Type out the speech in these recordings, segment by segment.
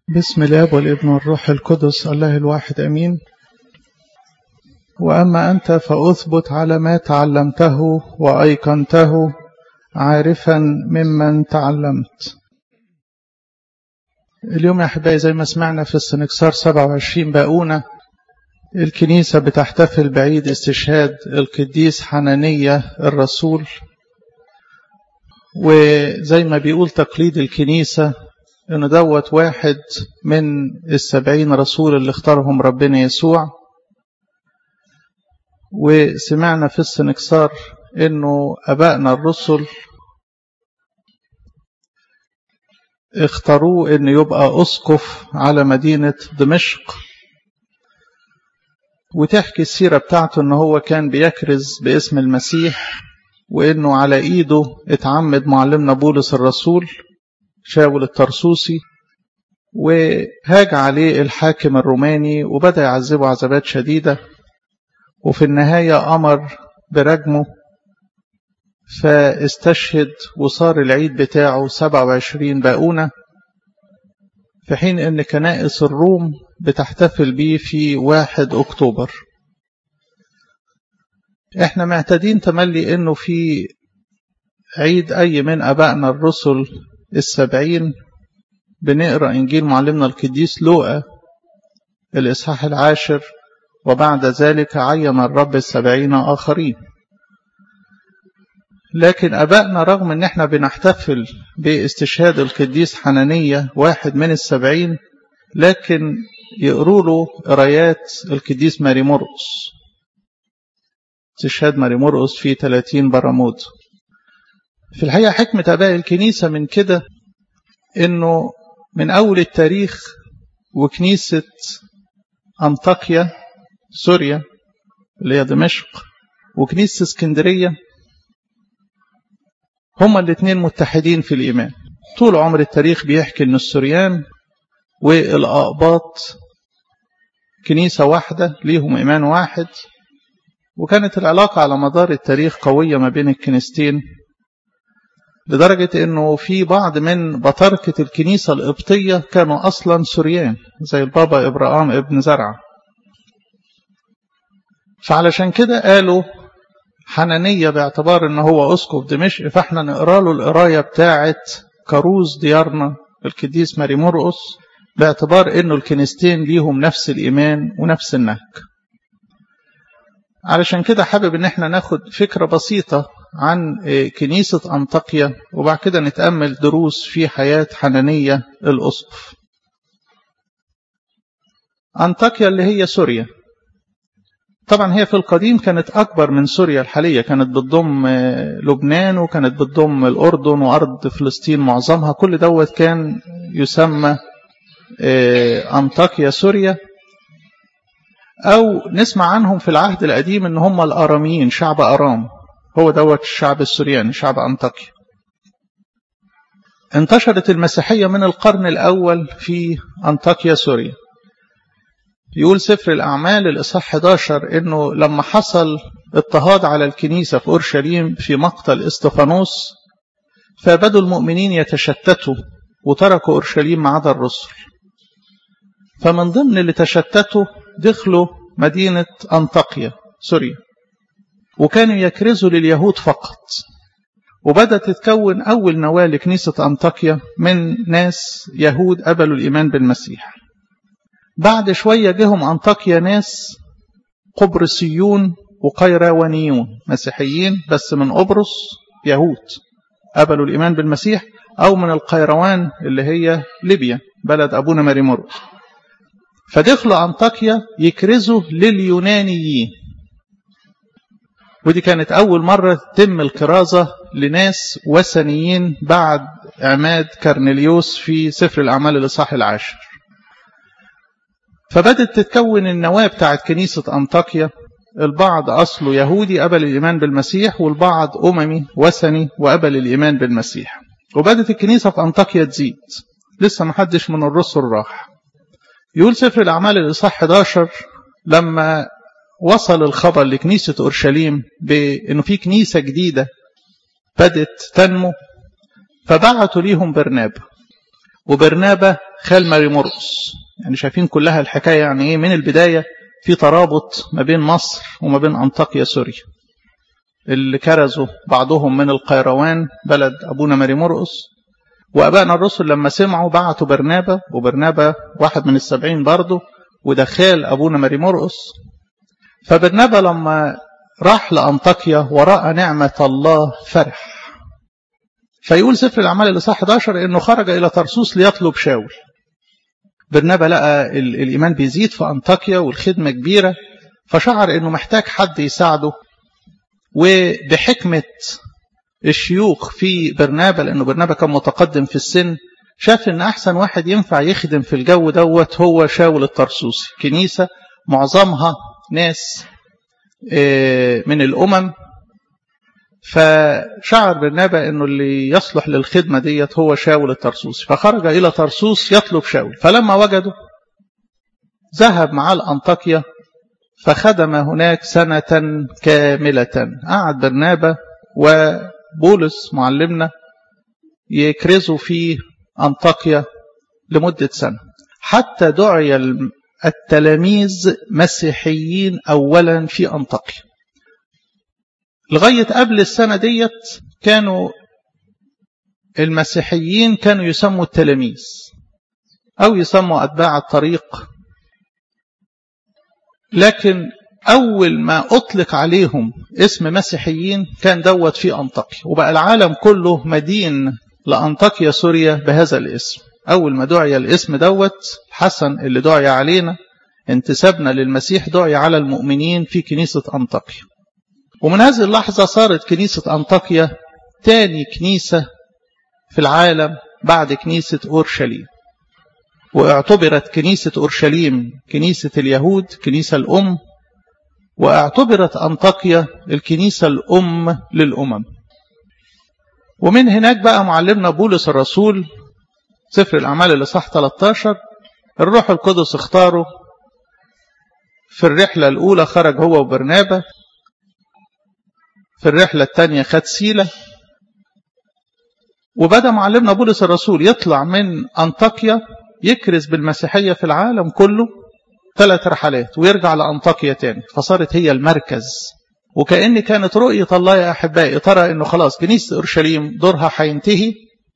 بسم الاب والابن والروح القدس الله الواحد امين واما انت فاثبت على ما تعلمته وايقنته عارفا ممن تعلمت اليوم يا احبائي زي ما سمعنا في السنكسار 27 باقونه الكنيسه بتحتفل بعيد استشهاد القديس حنانيه الرسول وزي ما بيقول تقليد الكنيسه ان دوت واحد من السبعين رسول اللي اختارهم ربنا يسوع وسمعنا في السنكسار انه ابائنا الرسل اختاروه ان يبقى اسقف على مدينة دمشق وتحكي السيرة بتاعته ان هو كان بيكرز باسم المسيح وانه على ايده اتعمد معلمنا بولس الرسول شاول الترسوسي وهاج عليه الحاكم الروماني وبدأ يعذبه عذابات شديدة وفي النهاية أمر برجمه فاستشهد وصار العيد بتاعه 27 باقونة في حين أن كنائس الروم بتحتفل بيه في 1 أكتوبر احنا معتادين تملي انه في عيد اي من ابائنا الرسل السبعين بنقرأ إنجيل معلمنا القديس لوقا الإصحاح العاشر وبعد ذلك عين الرب السبعين آخرين لكن أبائنا رغم أن احنا بنحتفل باستشهاد القديس حنانية واحد من السبعين لكن يقروا له قرايات القديس ماري مرقس استشهاد ماري مرقس في 30 برامود في الحقيقة حكمة أباء الكنيسة من كده إنه من أول التاريخ وكنيسة أنطاكيا سوريا اللي هي دمشق وكنيسة اسكندرية هما الاثنين متحدين في الإيمان طول عمر التاريخ بيحكي إن السوريان والأقباط كنيسة واحدة ليهم إيمان واحد وكانت العلاقة على مدار التاريخ قوية ما بين الكنيستين لدرجة أنه في بعض من بطركة الكنيسة القبطية كانوا أصلا سوريان زي البابا إبراهام ابن زرعة فعلشان كده قالوا حنانية باعتبار أنه هو أسقف دمشق فاحنا نقرأ له القراية بتاعة كروز ديارنا القديس ماري مرقس باعتبار أنه الكنيستين ليهم نفس الإيمان ونفس النهج علشان كده حابب ان احنا ناخد فكرة بسيطة عن كنيسة أنطاكيا وبعد كده نتأمل دروس في حياة حنانية الأسقف أنطاكيا اللي هي سوريا طبعا هي في القديم كانت أكبر من سوريا الحالية كانت بتضم لبنان وكانت بتضم الأردن وأرض فلسطين معظمها كل دوت كان يسمى أنطاكيا سوريا أو نسمع عنهم في العهد القديم إن هم الأراميين شعب أرام هو دوت الشعب السورياني شعب أنطاكيا انتشرت المسيحية من القرن الأول في أنطاكيا سوريا يقول سفر الأعمال الإصحاح 11 إنه لما حصل اضطهاد على الكنيسة في أورشليم في مقتل استفانوس فبدوا المؤمنين يتشتتوا وتركوا أورشليم ما عدا الرسل فمن ضمن اللي تشتتوا دخلوا مدينة أنطاكيا سوريا وكانوا يكرزوا لليهود فقط وبدأت تتكون أول نواة لكنيسة أنطاكيا من ناس يهود قبلوا الإيمان بالمسيح بعد شوية جهم أنطاكيا ناس قبرصيون وقيروانيون مسيحيين بس من قبرص يهود قبلوا الإيمان بالمسيح أو من القيروان اللي هي ليبيا بلد أبونا ماري مرقس فدخلوا أنطاكيا يكرزوا لليونانيين ودي كانت أول مرة تم الكرازة لناس وثنيين بعد عماد كارنيليوس في سفر الأعمال الإصحاح العاشر فبدت تتكون النواة بتاعت كنيسة أنطاكيا البعض أصله يهودي قبل الإيمان بالمسيح والبعض أممي وثني وقبل الإيمان بالمسيح وبدت الكنيسة في أنطاكيا تزيد لسه محدش من الرسل راح يقول سفر الأعمال الإصحاح 11 لما وصل الخبر لكنيسة أورشليم بأنه في كنيسة جديدة بدت تنمو فبعتوا ليهم برنابا وبرنابا خال ماري مرقس يعني شايفين كلها الحكاية يعني ايه من البداية في ترابط ما بين مصر وما بين أنطاكيا سوريا اللي كرزوا بعضهم من القيروان بلد أبونا ماري مرقس وأبائنا الرسل لما سمعوا بعتوا برنابة وبرنابة واحد من السبعين برضه وده خال أبونا ماري مرقس فبرنابة لما راح لأنطاكيا ورأى نعمة الله فرح فيقول سفر الأعمال اللي صح 11 إنه خرج إلى ترسوس ليطلب شاول برنابا لقى الإيمان بيزيد في أنطاكيا والخدمة كبيرة فشعر إنه محتاج حد يساعده وبحكمة الشيوخ في برنابا لأنه برنابا كان متقدم في السن شاف إن أحسن واحد ينفع يخدم في الجو دوت هو شاول الترسوسي كنيسة معظمها ناس من الأمم فشعر برنابا انه اللي يصلح للخدمه ديت هو شاول الترسوسي فخرج الى ترسوس يطلب شاول فلما وجده ذهب معاه لانطاكيا فخدم هناك سنه كامله قعد برنابا وبولس معلمنا يكرزوا في انطاكيا لمده سنه حتى دعي التلاميذ مسيحيين اولا في انطاكيا لغاية قبل السنة ديت كانوا المسيحيين كانوا يسموا التلاميذ أو يسموا أتباع الطريق لكن أول ما أطلق عليهم اسم مسيحيين كان دوت في أنطاكيا وبقى العالم كله مدين لأنطاكيا سوريا بهذا الاسم أول ما دعي الاسم دوت حسن اللي دعي علينا انتسابنا للمسيح دعي على المؤمنين في كنيسة أنطاكيا ومن هذه اللحظة صارت كنيسة أنطاكيا تاني كنيسة في العالم بعد كنيسة أورشليم واعتبرت كنيسة أورشليم كنيسة اليهود كنيسة الأم واعتبرت أنطاكيا الكنيسة الأم للأمم ومن هناك بقى معلمنا بولس الرسول سفر الأعمال اللي صح 13 الروح القدس اختاره في الرحلة الأولى خرج هو وبرنابا في الرحلة الثانية خد سيلة وبدأ معلمنا بولس الرسول يطلع من أنطاكيا يكرز بالمسيحية في العالم كله ثلاث رحلات ويرجع لأنطاكيا تاني فصارت هي المركز وكأن كانت رؤية الله يا أحبائي ترى أنه خلاص كنيسة أورشليم دورها هينتهي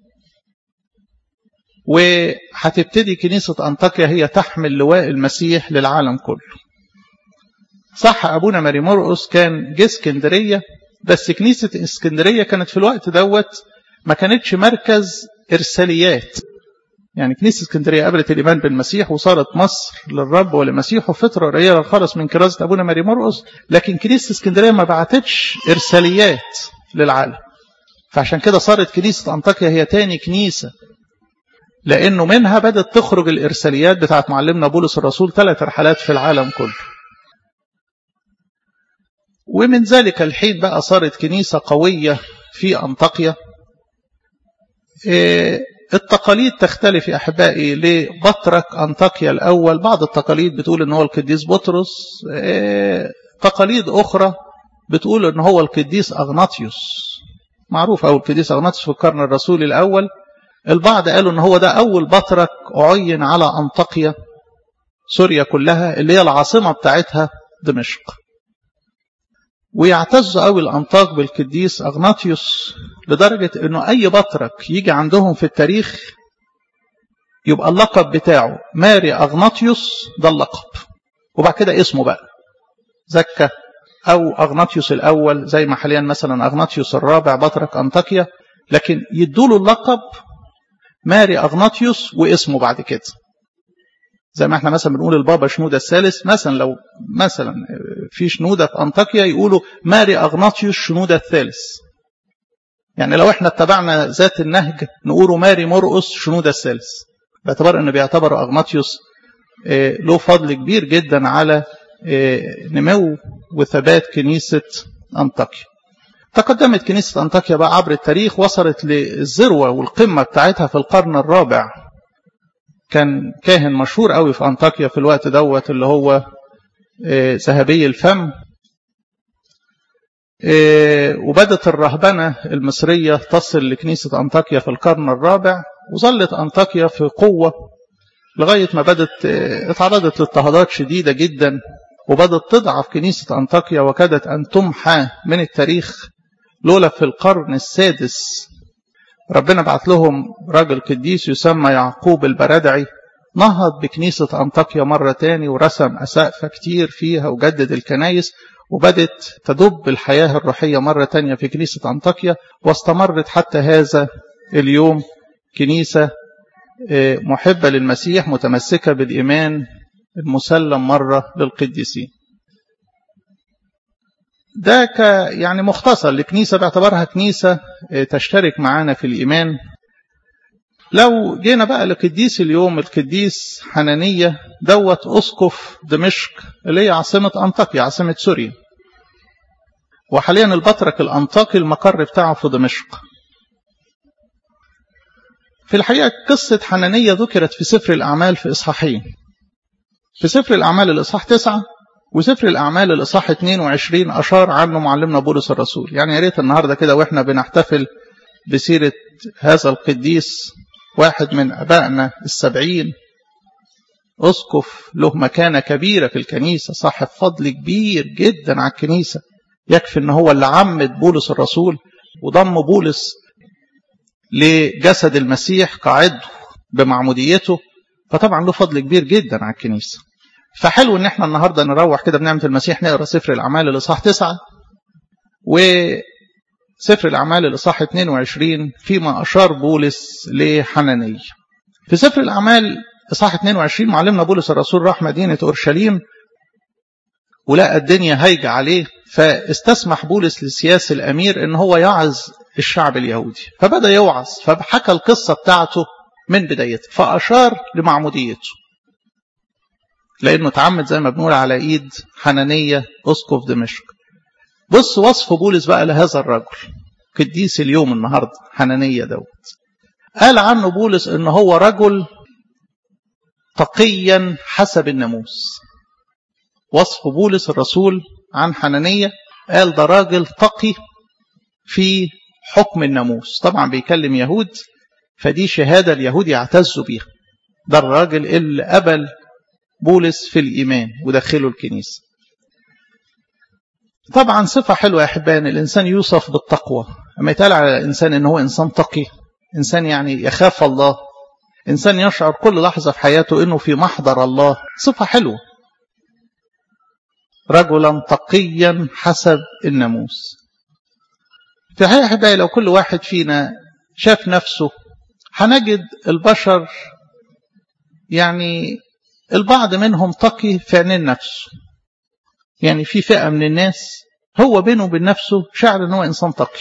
وهتبتدي كنيسة أنطاكيا هي تحمل لواء المسيح للعالم كله صح أبونا ماري مرقس كان جه اسكندرية بس كنيسة اسكندرية كانت في الوقت دوت ما كانتش مركز إرساليات يعني كنيسة اسكندرية قبلت الإيمان بالمسيح وصارت مصر للرب ولمسيحه فترة قليلة خالص من كرازة أبونا ماري مرقس لكن كنيسة اسكندرية ما بعتتش إرساليات للعالم فعشان كده صارت كنيسة أنطاكيا هي تاني كنيسة لأنه منها بدأت تخرج الإرساليات بتاعت معلمنا بولس الرسول ثلاث رحلات في العالم كله ومن ذلك الحين بقى صارت كنيسة قوية في أنطاكيا التقاليد تختلف يا أحبائي لبطرك أنطاكيا الأول بعض التقاليد بتقول أنه هو القديس بطرس تقاليد أخرى بتقول أنه هو القديس أغناطيوس معروف أو القديس أغناطيوس في القرن الرسولي الأول البعض قالوا أنه هو ده أول بطرك أعين على أنطاكيا سوريا كلها اللي هي العاصمة بتاعتها دمشق ويعتز قوي الأنطاق بالقديس أغناطيوس لدرجة أنه أي بطرك يجي عندهم في التاريخ يبقى اللقب بتاعه ماري أغناطيوس ده اللقب وبعد كده اسمه بقى زكا أو أغناطيوس الأول زي ما حاليا مثلا أغناطيوس الرابع بطرك أنطاكيا لكن يدوله اللقب ماري أغناطيوس واسمه بعد كده زي ما احنا مثلا بنقول البابا شنودة الثالث مثلا لو مثلا في شنودة في أنطاكيا يقولوا ماري أغناطيوس شنودة الثالث يعني لو احنا اتبعنا ذات النهج نقولوا ماري مرقس شنودة الثالث باعتبار ان بيعتبروا أغناطيوس له فضل كبير جدا على نمو وثبات كنيسة أنطاكيا تقدمت كنيسة أنطاكيا بقى عبر التاريخ وصلت للذروة والقمة بتاعتها في القرن الرابع كان كاهن مشهور قوي في أنطاكيا في الوقت دوت اللي هو ذهبي الفم وبدت الرهبنة المصرية تصل لكنيسة أنطاكيا في القرن الرابع وظلت أنطاكيا في قوة لغاية ما بدت اتعرضت لاضطهادات شديدة جدا وبدت تضعف كنيسة أنطاكيا وكادت أن تمحى من التاريخ لولا في القرن السادس ربنا بعت لهم راجل قديس يسمى يعقوب البردعي نهض بكنيسة أنطاكيا مرة تاني ورسم أسقفة كتير فيها وجدد الكنايس وبدت تدب الحياة الروحية مرة تانية في كنيسة أنطاكيا واستمرت حتى هذا اليوم كنيسة محبة للمسيح متمسكة بالإيمان المسلم مرة للقديسين ده ك يعني مختصر لكنيسة باعتبارها كنيسة تشترك معانا في الإيمان لو جينا بقى لقديس اليوم القديس حنانية دوت أسقف دمشق اللي هي عاصمة أنطاكيا عاصمة سوريا وحاليا البطرك الأنطاكي المقر بتاعه في دمشق في الحقيقة قصة حنانية ذكرت في سفر الأعمال في إصحاحين في سفر الأعمال الإصحاح 9 وسفر الأعمال الإصحاح 22 أشار عنه معلمنا بولس الرسول يعني يا ريت النهاردة كده وإحنا بنحتفل بسيرة هذا القديس واحد من أبائنا السبعين أسقف له مكانة كبيرة في الكنيسة صاحب فضل كبير جدا على الكنيسة يكفي ان هو اللي عمد بولس الرسول وضم بولس لجسد المسيح كعضو بمعموديته فطبعا له فضل كبير جدا على الكنيسة فحلو ان احنا النهارده نروح كده بنعمة المسيح نقرا سفر الاعمال الاصحاح 9 وسفر الاعمال الاصحاح 22 فيما اشار بولس لحنانية في سفر الاعمال اصحاح 22 معلمنا بولس الرسول راح مدينة اورشليم ولقى الدنيا هايجة عليه فاستسمح بولس لسياس الأمير إن هو يعظ الشعب اليهودي فبدأ يوعظ فحكى القصة بتاعته من بدايتها فأشار لمعموديته لأنه اتعمد زي ما بنقول على إيد حنانية أسقف دمشق بص وصف بولس بقى لهذا الرجل قديس اليوم النهاردة حنانية دوت قال عنه بولس إن هو رجل تقيا حسب الناموس وصف بولس الرسول عن حنانية قال ده راجل تقي في حكم الناموس طبعا بيكلم يهود فدي شهادة اليهود يعتزوا بيها ده الراجل اللي قبل بولس في الإيمان ودخله الكنيسة طبعا صفة حلوة يا أحبان الإنسان يوصف بالتقوى أما يتقال على الإنسان إن هو إنسان تقي إنسان يعني يخاف الله إنسان يشعر كل لحظة في حياته إنه في محضر الله صفة حلوة رجلا تقيا حسب الناموس في الحقيقة أحبائي لو كل واحد فينا شاف نفسه هنجد البشر يعني البعض منهم تقي في عينين نفسه يعني في فئة من الناس هو بينه وبين نفسه شعر ان هو انسان تقي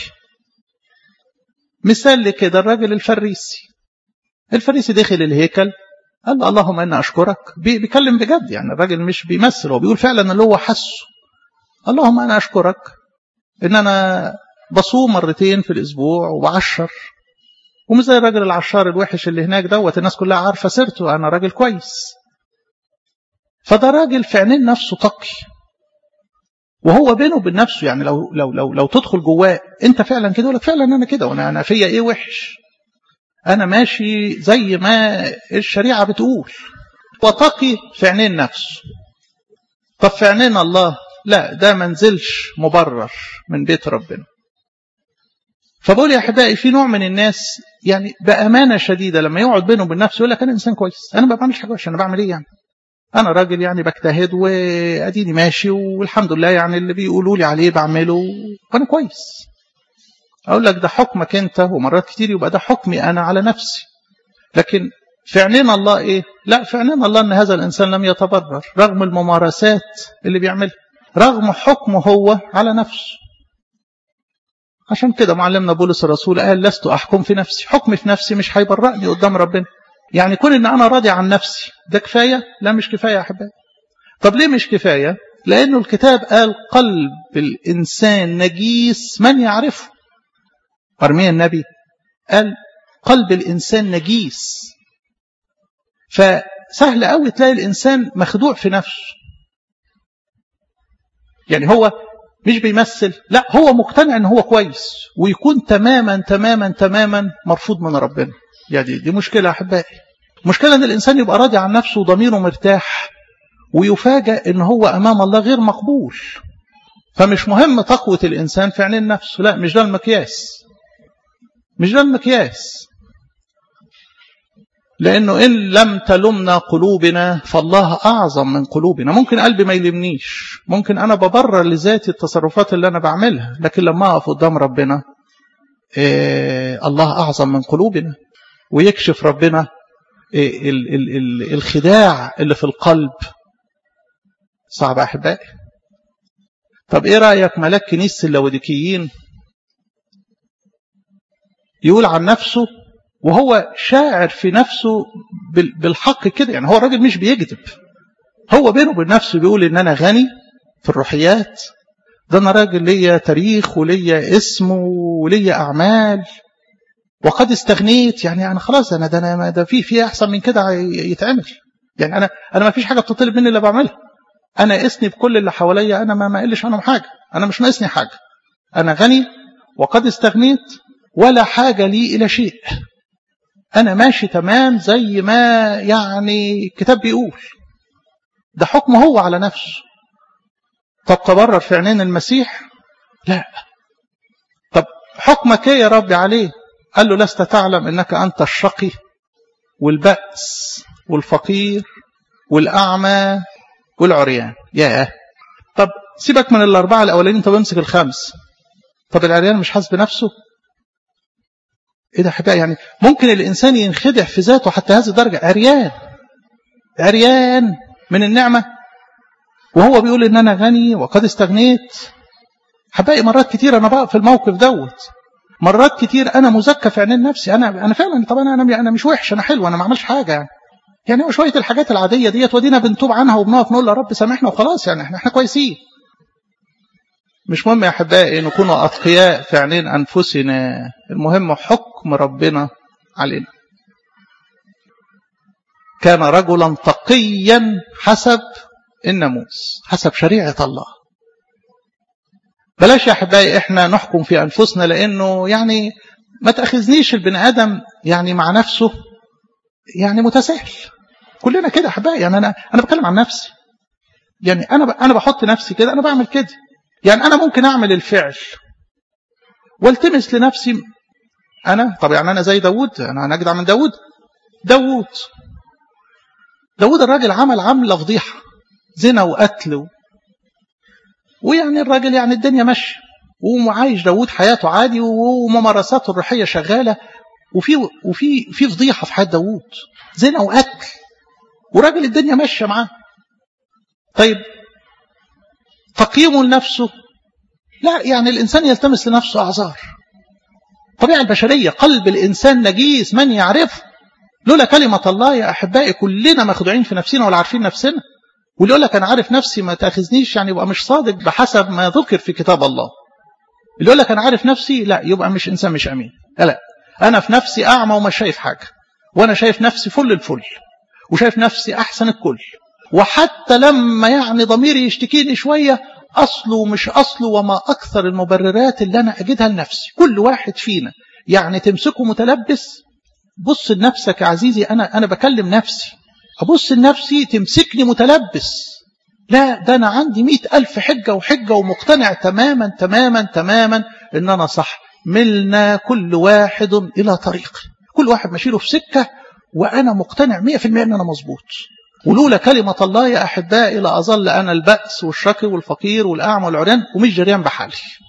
مثال لكده الراجل الفريسي الفريسي دخل الهيكل قال له اللهم انا اشكرك بيكلم بجد يعني الراجل مش بيمثل هو بيقول فعلا اللي هو حسه اللهم انا اشكرك ان انا بصوم مرتين في الاسبوع وبعشر ومش زي الراجل العشار الوحش اللي هناك دوت الناس كلها عارفه سيرته انا راجل كويس فده راجل في عينين نفسه تقي وهو بينه وبين نفسه يعني لو لو لو لو تدخل جواه انت فعلا كده يقول لك فعلا انا كده وانا انا فيا ايه وحش انا ماشي زي ما الشريعه بتقول وتقي في عينين نفسه طب في عينين الله لا ده ما نزلش مبرر من بيت ربنا فبقول يا احبائي في نوع من الناس يعني بامانه شديده لما يقعد بينه وبين نفسه يقول لك انا انسان كويس انا ما بعملش حاجه وحشه انا بعمل ايه يعني انا راجل يعني بجتهد واديني ماشي والحمد لله يعني اللي بيقولوا لي عليه بعمله وانا كويس اقول لك ده حكمك انت ومرات كتير يبقى ده حكمي انا على نفسي لكن في عينين الله ايه لا في عينين الله ان هذا الانسان لم يتبرر رغم الممارسات اللي بيعملها رغم حكمه هو على نفسه عشان كده معلمنا بولس الرسول قال لست احكم في نفسي حكمي في نفسي مش هيبرئني قدام ربنا يعني كون ان انا راضي عن نفسي ده كفايه لا مش كفايه يا احبائي طب ليه مش كفايه لانه الكتاب قال قلب الانسان نجيس من يعرفه ارميا النبي قال قلب الانسان نجيس فسهل قوي تلاقي الانسان مخدوع في نفسه يعني هو مش بيمثل لا هو مقتنع ان هو كويس ويكون تماما تماما تماما مرفوض من ربنا يعني دي مشكله احبائي مشكلة ان الانسان يبقى راضي عن نفسه وضميره مرتاح ويفاجأ ان هو امام الله غير مقبول فمش مهم تقوة الانسان في عينين نفسه لا مش ده المقياس مش ده المقياس لأنه إن لم تلمنا قلوبنا فالله أعظم من قلوبنا ممكن قلبي ما يلمنيش ممكن أنا ببرر لذاتي التصرفات اللي أنا بعملها لكن لما أقف قدام ربنا إيه الله أعظم من قلوبنا ويكشف ربنا إيه ال ال ال الخداع اللي في القلب صعب أحبائي طب إيه رأيك ملاك كنيسة اللوديكيين يقول عن نفسه وهو شاعر في نفسه بالحق كده يعني هو الراجل مش بيكذب هو بينه وبين نفسه بيقول ان انا غني في الروحيات ده انا راجل ليا تاريخ وليا اسم وليا اعمال وقد استغنيت يعني انا خلاص انا ده انا ده في في احسن من كده يتعمل يعني انا انا ما فيش حاجه بتطلب مني اللي بعملها انا اسني بكل اللي حواليا انا ما ما قلش عنهم حاجه انا مش ناقصني حاجه انا غني وقد استغنيت ولا حاجه لي الى شيء أنا ماشي تمام زي ما يعني الكتاب بيقول ده حكم هو على نفسه طب تبرر في عينين المسيح لا طب حكمك ايه يا ربي عليه قال له لست تعلم انك انت الشقي والبأس والفقير والأعمى والعريان ياه طب سيبك من الأربعة الأولانيين طب امسك الخمس طب العريان مش حاسس بنفسه ايه ده حبايبي يعني ممكن الانسان ينخدع في ذاته حتى هذه الدرجه عريان عريان من النعمه وهو بيقول ان انا غني وقد استغنيت حبايبي مرات كتير انا بقى في الموقف دوت مرات كتير انا مزكى في عينين نفسي انا انا فعلا طبعا انا انا مش وحش انا حلو انا ما عملش حاجه يعني يعني هو شويه الحاجات العاديه ديت ودينا بنتوب عنها وبنقف نقول يا رب سامحنا وخلاص يعني احنا احنا كويسين مش مهم يا احبائي نكون اتقياء في عينين انفسنا المهم حكم ربنا علينا كان رجلا تقيا حسب الناموس حسب شريعه الله بلاش يا احبائي احنا نحكم في انفسنا لانه يعني ما تاخذنيش البني ادم يعني مع نفسه يعني متساهل كلنا كده احبائي يعني انا انا بتكلم عن نفسي يعني انا انا بحط نفسي كده انا بعمل كده يعني أنا ممكن أعمل الفعل والتمس لنفسي أنا طب يعني أنا زي داود أنا أجدع من داود داود داود الراجل عمل عملة فضيحة زنا وقتل ويعني الراجل يعني الدنيا ماشية وعايش داود حياته عادي وممارساته الروحية شغالة وفي وفي في فضيحة في حياة داود زنا وقتل وراجل الدنيا ماشية معاه طيب تقييمه لنفسه لا يعني الإنسان يلتمس لنفسه أعذار طبيعة البشرية قلب الإنسان نجيس من يعرفه لولا كلمة الله يا أحبائي كلنا مخدوعين في نفسنا ولا عارفين نفسنا واللي يقول لك أنا عارف نفسي ما تأخذنيش يعني يبقى مش صادق بحسب ما ذكر في كتاب الله اللي يقول لك أنا عارف نفسي لا يبقى مش إنسان مش أمين لا أنا في نفسي أعمى ومش شايف حاجة وأنا شايف نفسي فل الفل وشايف نفسي أحسن الكل وحتى لما يعني ضميري يشتكيني شوية أصله مش أصله وما أكثر المبررات اللي أنا أجدها لنفسي كل واحد فينا يعني تمسكه متلبس بص لنفسك يا عزيزي أنا, أنا بكلم نفسي أبص لنفسي تمسكني متلبس لا ده أنا عندي مئة ألف حجة وحجة ومقتنع تماما تماما تماما إن أنا صح ملنا كل واحد إلى طريق كل واحد ماشيله في سكة وأنا مقتنع مئة في المئة إن أنا مظبوط ولولا كلمة الله يا أحبائي لأظل أنا البأس والشقي والفقير والأعمى والعريان ومش جريان بحالي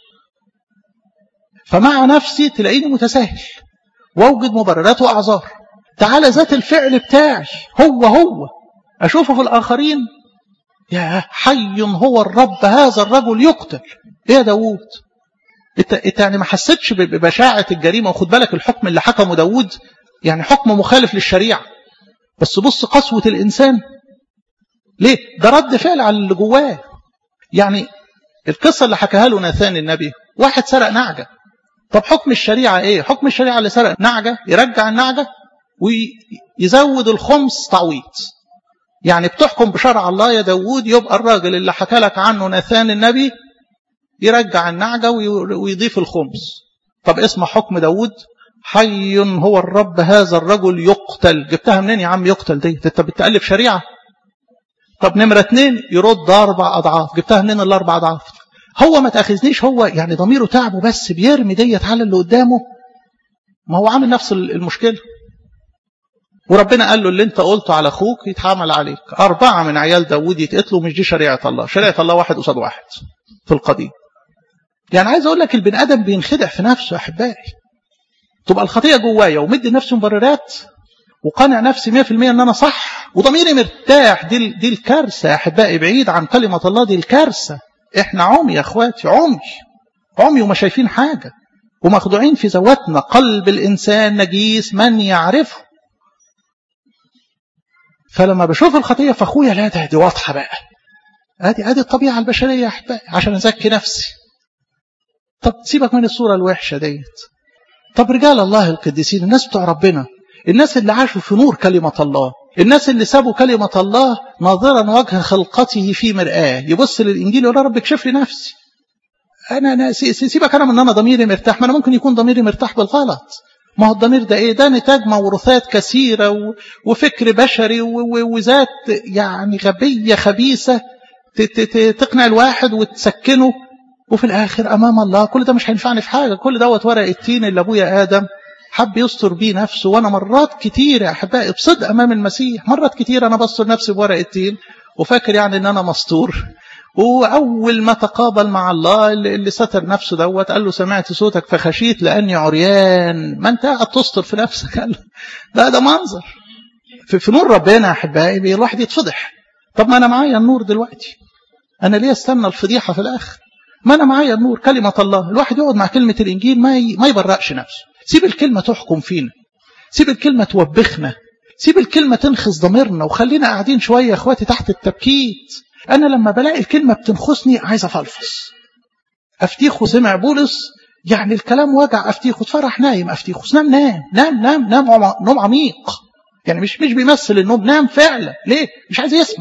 فمع نفسي تلاقيني متساهل واوجد مبررات وأعذار تعالى ذات الفعل بتاعي هو هو أشوفه في الآخرين يا حي هو الرب هذا الرجل يقتل إيه يا داوود انت انت يعني ما حسيتش ببشاعة الجريمة وخد بالك الحكم اللي حكمه داوود يعني حكم مخالف للشريعة بس بص قسوة الإنسان ليه؟ ده رد فعل على اللي جواه يعني القصة اللي حكاها له ناثان النبي واحد سرق نعجة طب حكم الشريعة ايه؟ حكم الشريعة اللي سرق نعجة يرجع النعجة ويزود الخمس تعويض يعني بتحكم بشرع الله يا داوود يبقى الراجل اللي حكى لك عنه ناثان النبي يرجع النعجة ويضيف الخمس طب اسم حكم داوود حي هو الرب هذا الرجل يقتل جبتها منين يا عم يقتل دي انت بتألف شريعة طب نمرة اتنين يرد أربع أضعاف جبتها منين الأربع أضعاف هو ما تأخذنيش هو يعني ضميره تعبه بس بيرمي ديت على اللي قدامه ما هو عامل نفس المشكلة وربنا قال له اللي انت قلته على اخوك يتحمل عليك أربعة من عيال داوود يتقتلوا مش دي شريعة الله شريعة الله واحد قصاد واحد في القديم يعني عايز اقول لك البني ادم بينخدع في نفسه يا احبائي تبقى الخطيه جوايا ومدي نفسي مبررات وقانع نفسي 100% ان انا صح وضميري مرتاح دي دي الكارثه يا احبائي بعيد عن كلمه الله دي الكارثه احنا عمي يا اخواتي عمي عمي وما شايفين حاجه ومخدوعين في ذواتنا قلب الانسان نجيس من يعرفه فلما بشوف الخطيه في اخويا لا ده دي واضحه بقى ادي ادي الطبيعه البشريه يا احبائي عشان ازكي نفسي طب سيبك من الصوره الوحشه ديت طب رجال الله القديسين الناس بتوع ربنا الناس اللي عاشوا في نور كلمة الله الناس اللي سابوا كلمة الله ناظرا وجه خلقته في مرآة يبص للإنجيل يقول يا رب اكشف لي نفسي أنا, أنا سيبك أنا من أن أنا ضميري مرتاح ما أنا ممكن يكون ضميري مرتاح بالغلط ما هو الضمير ده إيه ده نتاج موروثات كثيرة وفكر بشري وذات يعني غبية خبيثة تقنع الواحد وتسكنه وفي الآخر أمام الله كل ده مش هينفعني في حاجة كل دوت ورق التين اللي أبويا آدم حب يستر بيه نفسه وأنا مرات كتير يا أحبائي بصدق أمام المسيح مرات كتير أنا بستر نفسي بورق التين وفاكر يعني إن أنا مستور وأول ما تقابل مع الله اللي ستر نفسه دوت قال له سمعت صوتك فخشيت لأني عريان ما أنت قاعد تستر في نفسك قال له لا ده منظر في, في نور ربنا يا أحبائي الواحد يتفضح طب ما أنا معايا النور دلوقتي أنا ليه استنى الفضيحة في الآخر ما أنا معايا النور كلمة الله الواحد يقعد مع كلمة الإنجيل ما ما يبرأش نفسه سيب الكلمة تحكم فينا سيب الكلمة توبخنا سيب الكلمة تنخص ضميرنا وخلينا قاعدين شوية يا اخواتي تحت التبكيت أنا لما بلاقي الكلمة بتنخصني عايز أفلفص أفتيخو سمع بولس يعني الكلام وجع أفتيخو اتفرح نايم أفتيخو نام نام نام نام نام نوم عميق يعني مش مش بيمثل النوم نام فعلا ليه مش عايز يسمع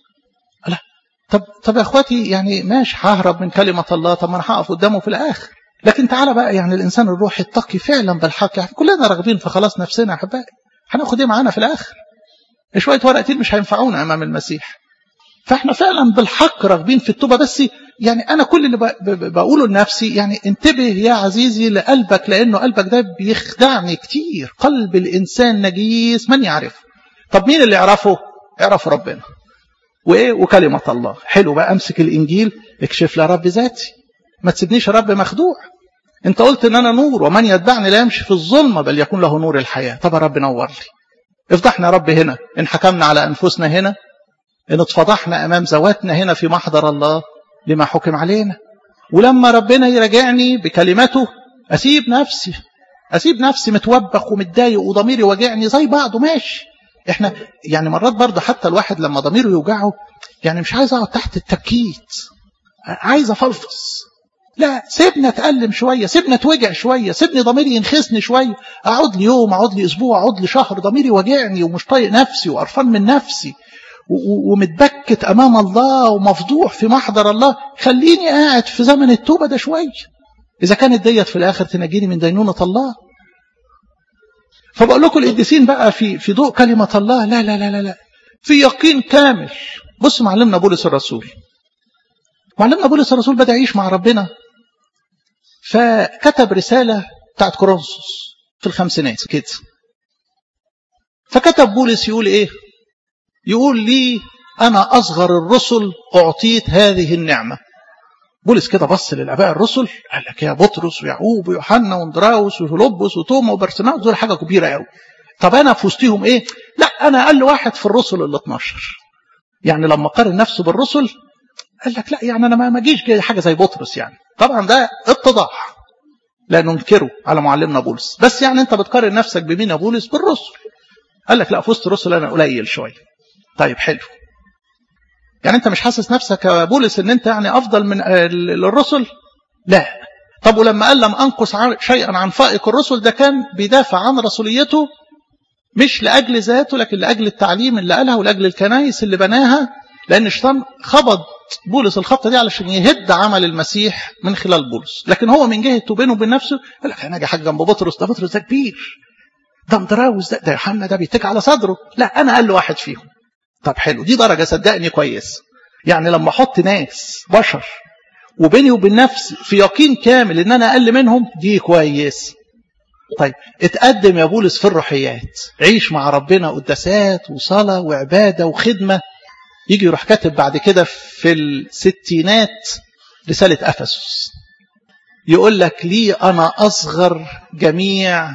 لا طب طب يا اخواتي يعني ماشي ههرب من كلمة الله طب ما انا هقف قدامه في الآخر لكن تعالى بقى يعني الإنسان الروح يتقي فعلا بالحق يعني كلنا راغبين في خلاص نفسنا يا أحبائي هناخد إيه معانا في الآخر شوية ورقتين مش هينفعونا أمام المسيح فاحنا فعلا بالحق راغبين في التوبة بس يعني أنا كل اللي بقوله لنفسي يعني انتبه يا عزيزي لقلبك لأنه قلبك ده بيخدعني كتير قلب الإنسان نجيس من يعرفه طب مين اللي يعرفه يعرف ربنا وإيه وكلمة الله حلو بقى أمسك الإنجيل اكشف لي رب ذاتي ما تسيبنيش يا رب مخدوع انت قلت ان انا نور ومن يتبعني لا يمشي في الظلمة بل يكون له نور الحياة طب يا رب نور لي افضحنا يا رب هنا ان حكمنا على انفسنا هنا ان اتفضحنا امام ذواتنا هنا في محضر الله لما حكم علينا ولما ربنا يراجعني بكلمته اسيب نفسي اسيب نفسي متوبخ ومتضايق وضميري واجعني زي بعضه ماشي احنا يعني مرات برضه حتى الواحد لما ضميره يوجعه يعني مش عايز اقعد تحت التبكيت عايز افلفص لا سيبنا اتألم شوية سيبنا اتوجع شوية سيبني ضميري ينخسني شوية اقعد لي يوم اقعد لي اسبوع اقعد لي شهر ضميري واجعني ومش طايق نفسي وقرفان من نفسي ومتبكت امام الله ومفضوح في محضر الله خليني قاعد في زمن التوبة ده شوية اذا كانت ديت في الاخر تنجيني من دينونة الله فبقول لكم القديسين بقى في في ضوء كلمة الله لا لا لا لا لا في يقين كامل بص معلمنا بولس الرسول معلمنا بولس الرسول بدأ يعيش مع ربنا فكتب رسالة بتاعت كورنثوس في الخمسينات كده فكتب بولس يقول ايه يقول لي انا اصغر الرسل اعطيت هذه النعمة بولس كده بص للاباء الرسل قال لك يا بطرس ويعقوب ويوحنا واندراوس وفيلبس وتوما وبرسناوس دول حاجه كبيره قوي طب انا في وسطهم ايه لا انا اقل واحد في الرسل ال 12 يعني لما قارن نفسه بالرسل قال لك لا يعني انا ما اجيش حاجه زي بطرس يعني طبعا ده اتضاح لا ننكره على معلمنا بولس بس يعني انت بتقارن نفسك بمين يا بولس بالرسل قال لك لا في وسط الرسل انا قليل شويه طيب حلو يعني انت مش حاسس نفسك يا بولس ان انت يعني افضل من الرسل لا طب ولما قال لم انقص شيئا عن فائق الرسل ده كان بيدافع عن رسوليته مش لاجل ذاته لكن لاجل التعليم اللي قالها ولاجل الكنايس اللي بناها لان الشيطان خبط بولس الخبطه دي علشان يهد عمل المسيح من خلال بولس لكن هو من جهته بينه وبين نفسه قال لك انا اجي حاجه جنب بطرس ده بطرس ده كبير ده مدراوز ده ده يوحنا ده بيتك على صدره لا انا اقل واحد فيهم طب حلو دي درجه صدقني كويس يعني لما احط ناس بشر وبيني وبين نفسي في يقين كامل ان انا اقل منهم دي كويس طيب اتقدم يا بولس في الروحيات عيش مع ربنا قداسات وصلاة وعبادة وخدمة يجي يروح كاتب بعد كده في الستينات رسالة أفسس يقول لك لي أنا أصغر جميع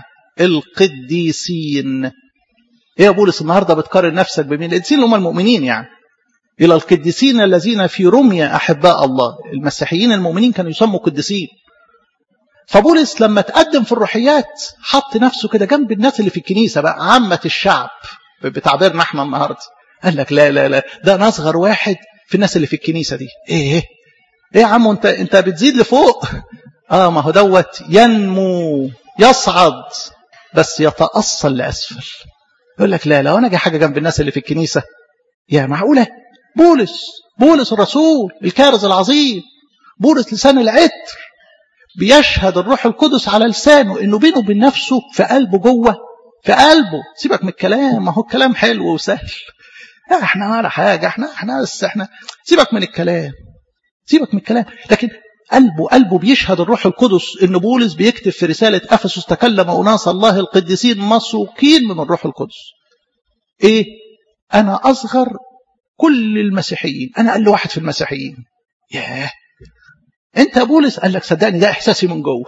القديسين ايه يا بولس النهارده بتقارن نفسك بمين القديسين اللي هم المؤمنين يعني الى القديسين الذين في رمية احباء الله المسيحيين المؤمنين كانوا يسموا قديسين فبولس لما تقدم في الروحيات حط نفسه كده جنب الناس اللي في الكنيسه بقى عامه الشعب بتعبيرنا احنا النهارده قال لك لا لا لا ده انا اصغر واحد في الناس اللي في الكنيسه دي ايه ايه ايه يا عم انت انت بتزيد لفوق اه ما هو دوت ينمو يصعد بس يتأصل لأسفل يقول لك لا لو أنا أجي حاجة جنب الناس اللي في الكنيسة يا معقولة بولس بولس الرسول الكارز العظيم بولس لسان العطر بيشهد الروح القدس على لسانه انه بينه وبين نفسه في قلبه جوه في قلبه سيبك من الكلام ما هو الكلام حلو وسهل احنا ولا حاجه احنا احنا بس احنا سيبك من الكلام سيبك من الكلام لكن قلبه قلبه بيشهد الروح القدس ان بولس بيكتب في رساله افسس تكلم اناس الله القديسين مسوقين من الروح القدس ايه انا اصغر كل المسيحيين انا اقل واحد في المسيحيين ياه انت يا بولس قال لك صدقني ده احساسي من جوه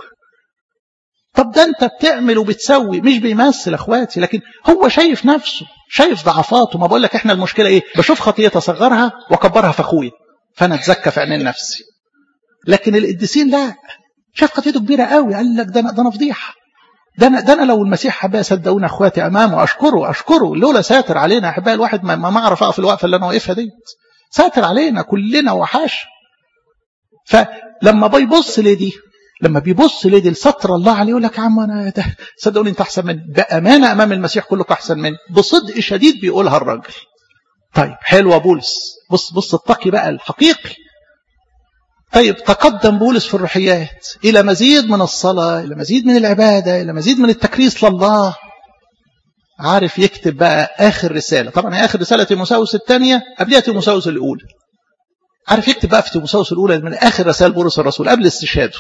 طب ده انت بتعمل وبتسوي مش بيمثل اخواتي لكن هو شايف نفسه شايف ضعفاته ما بقول لك احنا المشكله ايه بشوف خطيه اصغرها واكبرها في اخويا فانا اتزكى في عينين نفسي لكن القديسين لا شاف خطيته كبيره قوي قال لك ده انا ده انا فضيحه ده انا ده انا لو المسيح حباه صدقوني اخواتي امامه اشكره اشكره لولا ساتر علينا احبائي الواحد ما, ما اعرف اقف الوقفه اللي انا واقفها ديت ساتر علينا كلنا وحاش فلما بيبص لدي لما بيبص لدي لستر الله عليه يقول لك يا عم انا ده صدقوني انت احسن مني بامانه امام المسيح كلكم احسن مني بصدق شديد بيقولها الراجل طيب حلو يا بولس بص بص التقي بقى الحقيقي طيب تقدم بولس في الروحيات إلى مزيد من الصلاة إلى مزيد من العبادة إلى مزيد من التكريس لله عارف يكتب بقى آخر رسالة طبعا آخر رسالة تيموساوس الثانية قبلها تيموساوس الأولى عارف يكتب بقى في تيموساوس الأولى من آخر رسائل بولس الرسول قبل استشهاده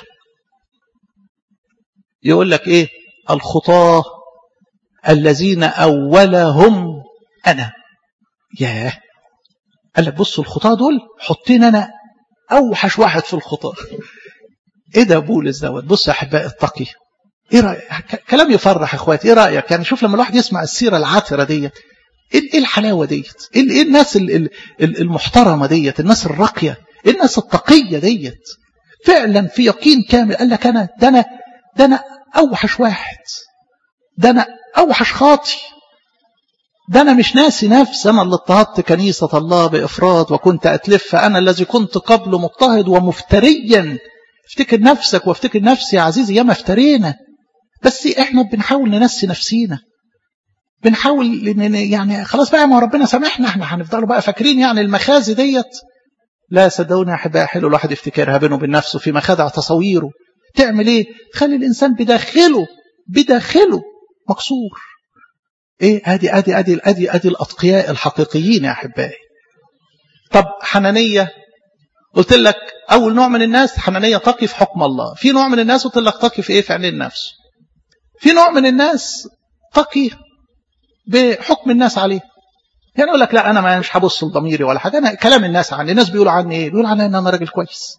يقول لك إيه الخطاة الذين أولهم أنا ياه قال لك بصوا الخطاة دول حطين أنا اوحش واحد في الخطاه ايه ده بولس دوت بص يا احبائي التقي ايه رايك كلام يفرح اخواتي ايه رايك يعني شوف لما الواحد يسمع السيره العاطره ديت ايه الحلاوه ديت ايه الناس المحترمه ديت الناس الراقيه ايه الناس التقيه ديت فعلا في يقين كامل قال لك انا ده انا ده انا اوحش واحد ده انا اوحش خاطي ده أنا مش ناسي نفس أنا اللي اضطهدت كنيسة الله بإفراط وكنت أتلف أنا الذي كنت قبل مضطهد ومفتريا افتكر نفسك وافتكر نفسي يا عزيزي ياما افترينا بس احنا بنحاول ننسي نفسينا بنحاول يعني خلاص بقى ما ربنا سامحنا احنا هنفضلوا بقى فاكرين يعني المخازي ديت لا صدقوني يا احبائي حلو الواحد يفتكرها بينه وبين نفسه في مخادع تصويره تعمل ايه تخلي الانسان بداخله بداخله مكسور ايه ادي ادي ادي ادي ادي الاتقياء الحقيقيين يا احبائي طب حنانيه قلت لك اول نوع من الناس حنانيه تقي في حكم الله في نوع من الناس قلت لك تقي في ايه في عين النفس في نوع من الناس تقي بحكم الناس عليه يعني يقول لك لا انا مش هبص لضميري ولا حاجه انا كلام الناس عني الناس بيقولوا عني ايه بيقولوا عني ان انا راجل كويس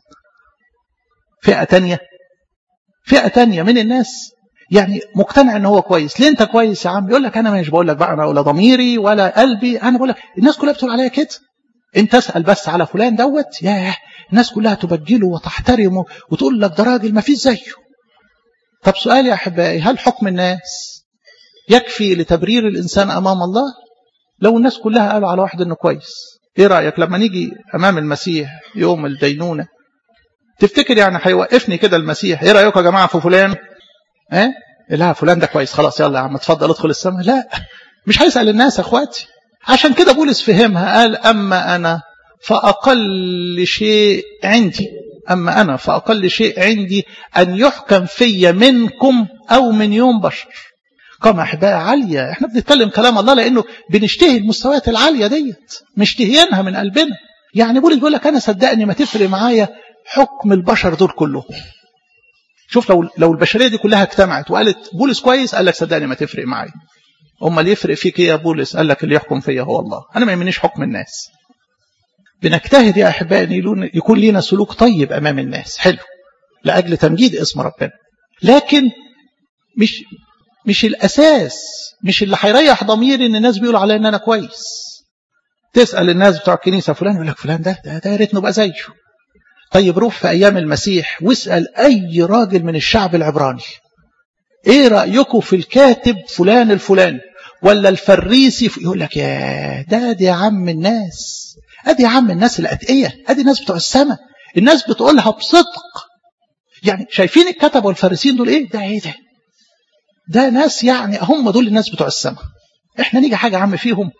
فئه تانية فئه تانية من الناس يعني مقتنع ان هو كويس ليه انت كويس يا عم يقول لك انا مش بقول لك بقى انا ولا ضميري ولا قلبي انا بقول لك الناس كلها بتقول عليا كده انت اسال بس على فلان دوت ياه الناس كلها تبجله وتحترمه وتقول لك ده راجل ما فيش زيه طب سؤال يا احبائي هل حكم الناس يكفي لتبرير الانسان امام الله لو الناس كلها قالوا على واحد انه كويس ايه رايك لما نيجي امام المسيح يوم الدينونه تفتكر يعني هيوقفني كده المسيح ايه رايكم يا جماعه في فلان ايه لا فلان ده كويس خلاص يلا يا عم اتفضل ادخل السماء لا مش هيسال الناس يا اخواتي عشان كده بولس فهمها قال اما انا فأقل شيء عندي أما أنا فأقل شيء عندي أن يحكم في منكم أو من يوم بشر قام أحباء عالية احنا بنتكلم كلام الله لأنه بنشتهي المستويات العالية ديت مشتهيينها من قلبنا يعني بولس بيقول لك أنا صدقني ما تفرق معايا حكم البشر دول كلهم شوف لو لو البشريه دي كلها اجتمعت وقالت بولس كويس قال لك صدقني ما تفرق معايا امال يفرق فيك ايه يا بولس قال لك اللي يحكم فيا هو الله انا ما يهمنيش حكم الناس بنجتهد يا احبائي يكون لينا سلوك طيب امام الناس حلو لاجل تمجيد اسم ربنا لكن مش مش الاساس مش اللي هيريح ضميري ان الناس بيقولوا عليا ان انا كويس تسال الناس بتوع الكنيسه فلان يقول لك فلان ده ده, ده يا ريت نبقى زيه طيب روح في أيام المسيح واسأل أي راجل من الشعب العبراني إيه رأيكم في الكاتب فلان الفلاني ولا الفريسي يقول لك يا ده دي يا عم الناس ادي يا عم الناس الأتقية ادي الناس بتوع السماء الناس بتقولها بصدق يعني شايفين الكتب والفارسين دول ايه ده ايه ده ده ناس يعني هم دول الناس بتوع السماء احنا نيجي حاجة عم فيهم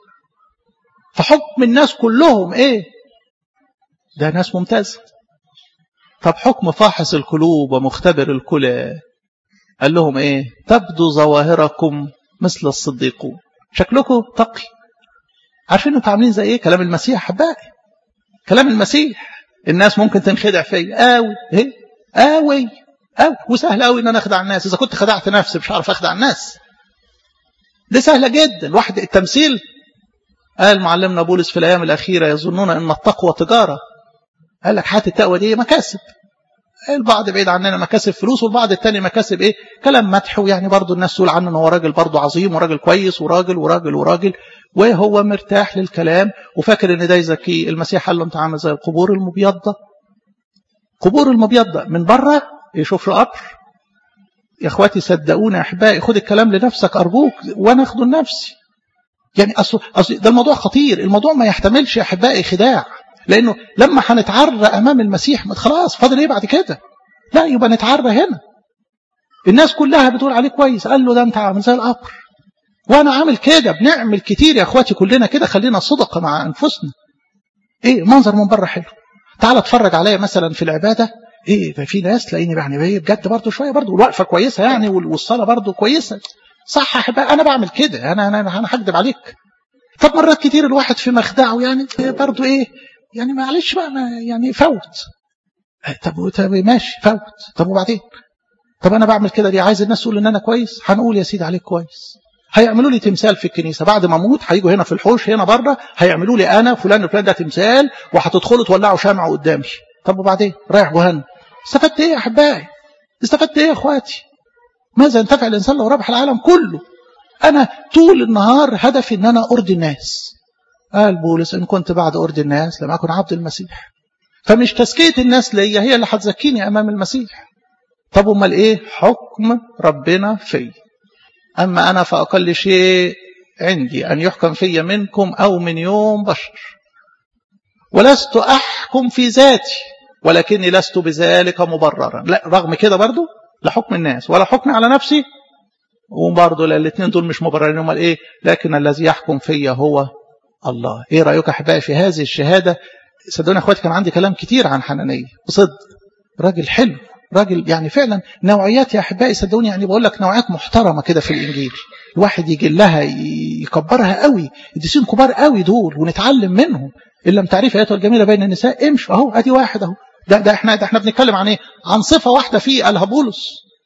فحكم الناس كلهم ايه ده ناس ممتازه طب حكم فاحص القلوب ومختبر الكلى قال لهم ايه تبدو ظواهركم مثل الصديقون شكلكم تقي عارفين انتوا عاملين زي ايه كلام المسيح حبائي كلام المسيح الناس ممكن تنخدع فيا قوي ايه قوي قوي وسهل قوي ان انا اخدع الناس اذا كنت خدعت نفسي مش هعرف اخدع الناس دي سهله جدا واحد التمثيل قال معلمنا بولس في الايام الاخيره يظنون ان التقوى تجاره قال لك حياه التقوى دي مكاسب البعض بعيد عننا مكاسب فلوس والبعض التاني مكاسب ايه كلام مدح ويعني برضه الناس تقول عنه ان هو راجل برضه عظيم وراجل كويس وراجل وراجل وراجل وهو مرتاح للكلام وفاكر ان ده يزكيه المسيح قال له انت عامل زي القبور المبيضه قبور المبيضه من بره يشوف له قبر يا اخواتي صدقوني يا احبائي خد الكلام لنفسك ارجوك وانا اخده لنفسي يعني اصل اصل ده الموضوع خطير الموضوع ما يحتملش يا احبائي خداع لانه لما هنتعرى امام المسيح خلاص فاضل ايه بعد كده لا يبقى نتعرى هنا الناس كلها بتقول عليه كويس قال له ده انت عامل زي القبر وانا عامل كده بنعمل كتير يا اخواتي كلنا كده خلينا صدق مع انفسنا ايه منظر من بره حلو تعال اتفرج عليا مثلا في العباده ايه ده في ناس تلاقيني يعني ايه بجد برضه شويه برضه الوقفه كويسه يعني والصلاه برضه كويسه صح بقى انا بعمل كده انا انا انا هكدب عليك طب مرات كتير الواحد في مخدعه يعني برضه ايه يعني معلش بقى ما يعني فوت طب طب ماشي فوت طب وبعدين طب انا بعمل كده ليه عايز الناس تقول ان انا كويس هنقول يا سيدي عليك كويس هيعملوا لي تمثال في الكنيسه بعد ما اموت هيجوا هنا في الحوش هنا بره هيعملوا لي انا فلان وفلان ده تمثال وهتدخلوا تولعوا شمع قدامي طب وبعدين رايح جهنم استفدت ايه يا احبائي استفدت ايه يا اخواتي ماذا ينتفع الانسان لو ربح العالم كله انا طول النهار هدفي ان انا ارضي الناس قال بولس ان كنت بعد ارضي الناس لم اكن عبد المسيح فمش تزكيه الناس ليا هي اللي هتزكيني امام المسيح طب امال ايه حكم ربنا في اما انا فاقل شيء عندي ان يحكم في منكم او من يوم بشر ولست احكم في ذاتي ولكني لست بذلك مبررا لا رغم كده برضو لا حكم الناس ولا حكم على نفسي وبرضه الاثنين دول مش مبررين امال ايه لكن الذي يحكم فيا هو الله ايه رايك احبائي في هذه الشهاده صدقوني اخواتي كان عندي كلام كتير عن حنانيه بصدق راجل حلو راجل يعني فعلا نوعيات يا احبائي صدقوني يعني بقول لك نوعيات محترمه كده في الانجيل الواحد يجي لها يكبرها قوي الديسين كبار قوي دول ونتعلم منهم ان لم تعرف اياتها الجميله بين النساء امشوا اهو ادي واحد اهو ده ده احنا ده احنا بنتكلم عن ايه عن صفه واحده فيه قالها بولس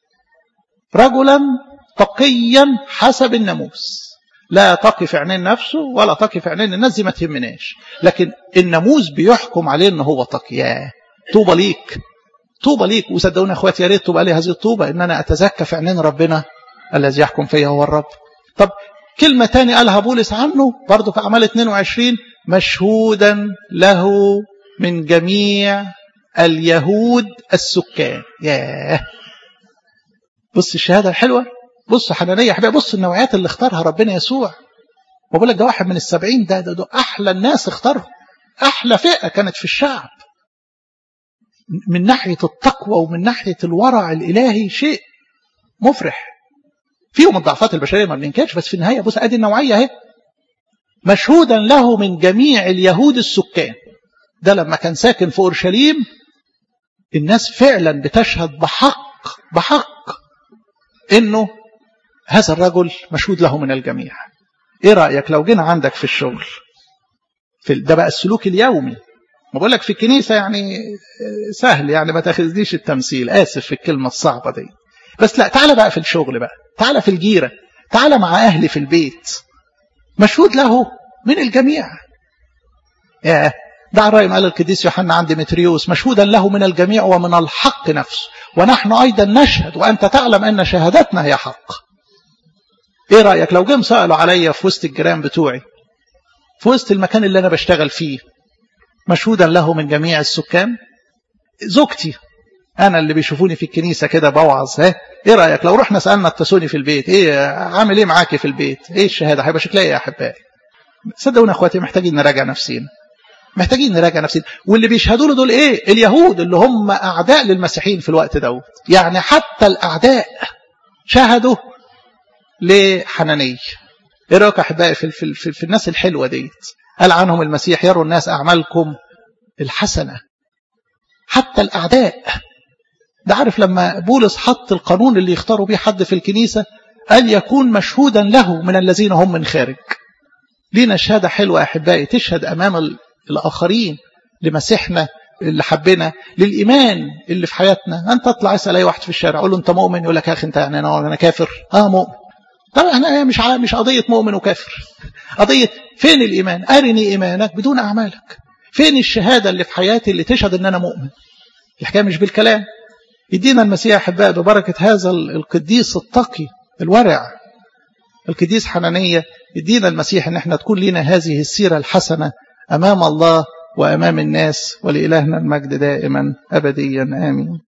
رجلا تقيا حسب الناموس لا تقي في عينين نفسه ولا تقي في عينين الناس دي ما تهمناش لكن الناموس بيحكم عليه ان هو تقي ياه طوبى ليك طوبى ليك وصدقوني يا اخواتي يا ريت تبقى لي هذه الطوبه ان انا اتزكى في عينين ربنا الذي يحكم فيا هو الرب طب كلمة تاني قالها بولس عنه برضه في أعمال 22 مشهودا له من جميع اليهود السكان ياه بص الشهادة الحلوة بص حنانية يا حبيبي بص النوعيات اللي اختارها ربنا يسوع وبقول لك ده واحد من السبعين ده, ده, ده أحلى الناس اختارهم أحلى فئة كانت في الشعب من ناحية التقوى ومن ناحية الورع الإلهي شيء مفرح فيهم الضعفات البشرية ما بننكرش بس في النهاية بص أدي النوعية اهي مشهودا له من جميع اليهود السكان ده لما كان ساكن في أورشليم الناس فعلا بتشهد بحق بحق انه هذا الرجل مشهود له من الجميع ايه رأيك لو جينا عندك في الشغل في ده بقى السلوك اليومي ما بقول لك في الكنيسة يعني سهل يعني ما تاخذنيش التمثيل آسف في الكلمة الصعبة دي بس لا تعالى بقى في الشغل بقى تعالى في الجيرة تعالى مع أهلي في البيت مشهود له من الجميع يا دع الرأي قال القديس يوحنا عند متريوس مشهودا له من الجميع ومن الحق نفسه ونحن أيضا نشهد وأنت تعلم أن شهادتنا هي حق إيه رأيك لو جم سألوا عليا في وسط الجيران بتوعي في وسط المكان اللي أنا بشتغل فيه مشهودا له من جميع السكان زوجتي أنا اللي بيشوفوني في الكنيسة كده بوعظ ها إيه رأيك لو رحنا سألنا التسوني في البيت إيه عامل إيه معاكي في البيت إيه الشهادة هيبقى شكلها إيه يا أحبائي صدقوني أخواتي محتاجين نراجع نفسينا محتاجين نراجع نفسنا واللي بيشهدوا له دول ايه اليهود اللي هم اعداء للمسيحيين في الوقت دوت يعني حتى الاعداء شهدوا لحنانية ايه رايك احبائي في, في, في, في الناس الحلوه ديت قال عنهم المسيح يروا الناس اعمالكم الحسنه حتى الاعداء ده عارف لما بولس حط القانون اللي يختاروا بيه حد في الكنيسه قال يكون مشهودا له من الذين هم من خارج لينا شهاده حلوه احبائي تشهد امام الآخرين لمسيحنا اللي حبنا للإيمان اللي في حياتنا أنت تطلع اسأل أي واحد في الشارع قول له أنت مؤمن يقول لك يا أخي أنت يعني أنا, أنا كافر آه مؤمن طبعا احنا مش مش قضية مؤمن وكافر قضية فين الإيمان أرني إيمانك بدون أعمالك فين الشهادة اللي في حياتي اللي تشهد أن أنا مؤمن الحكاية مش بالكلام يدينا المسيح أحباء ببركة هذا القديس التقي الورع القديس حنانية يدينا المسيح أن احنا تكون لنا هذه السيرة الحسنة أمام الله وأمام الناس ولإلهنا المجد دائما أبديا آمين